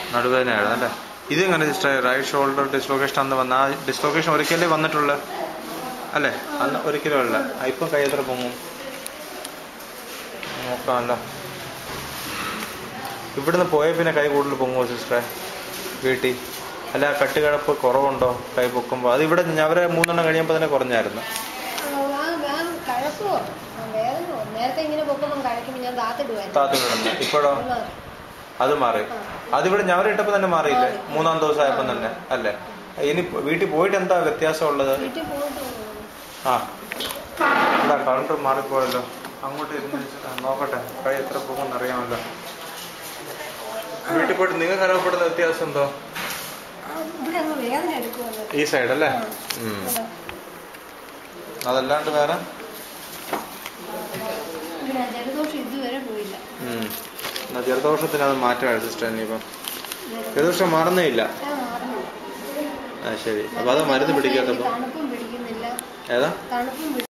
നടുവേദനയാണ് അല്ലേ ഇത് എങ്ങനെ സിസ്റ്റർ റൈറ്റ് ഷോൾഡർ ഡിസ്ലൊക്കേഷൻ അന്ന് വന്ന ആ ഡിസ്ലൊക്കേഷൻ ഒരിക്കലേ വന്നിട്ടുള്ള അല്ലേ അന്ന് ഒരിക്കലും അല്ല ആ, ഇപ്പം കൈ എത്ര പൊങ്ങും നോക്കാമല്ലോ ഇവിടുന്ന് പോയ പിന്നെ കൈ കൂടുതൽ പൊങ്ങുമോ സിസ്റ്ററെ വീട്ടിൽ അല്ല കട്ടുകിഴപ്പ് കുറവുണ്ടോ കൈ പൊക്കുമ്പോൾ അത് ഇവിടെ അവരെ മൂന്നെണ്ണം കഴിയുമ്പോൾ തന്നെ കുറഞ്ഞായിരുന്നു കഴപ്പോ വേദനയോ നേരത്തെ ഇങ്ങനെ പൊക്കുമ്പോൾ കഴിക്കുമ്പോൾ ഞാൻ താത്തിടുവായിരുന്നു താത്തു കിടന്നു ഇപ്പോഴോ അത് മാറി. അത് മാറി അതിവിടെ ഞവരിട്ടപ്പോൾ തന്നെ മാറിയില്ലേ മാറി. മൂന്നാം ദിവസം ആയപ്പോൾ തന്നെ അല്ലേ ഇനി വീട്ടിൽ പോയിട്ട് എന്താ വ്യത്യാസം ഉള്ളത് വീട്ടിൽ പോയിട്ട് ആ എന്താ കൗണ്ടർ മാറിപ്പോയല്ലോ അങ്ങോട്ട് ഇരുന്ന് വെച്ച്- ആ, നോക്കട്ടെ കൈ എത്ര പോകുമെന്ന് അറിയാമല്ലോ വീട്ടിൽ പോയിട്ട് നിങ്ങൾക്ക് അനുഭവപ്പെടുന്ന വ്യത്യാസം എന്തോ ആ, ഇവിടെ അങ്ങ് വേദന എടുക്കുമല്ലോ ഈ സൈഡ് അല്ലേ ഉം. അതല്ലാണ്ട് വേറെ ഇവിടെ ജലദോഷം ഇതുവരെ പോയില്ല ഉം. എന്നാ ജലദോഷത്തിന് അത് മാറ്റമാണ് സിസ്റ്റർ ഇനിയിപ്പം ജലദോഷം മാറുന്നേ ഇല്ല ആ, മാറുന്നു. ആ ശരി അപ്പൊ അത് മരുന്ന് പിടിക്കാത്തപ്പോ തണുപ്പും പിടിക്കുന്നില്ല ഏതാ തണുപ്പും പിടി-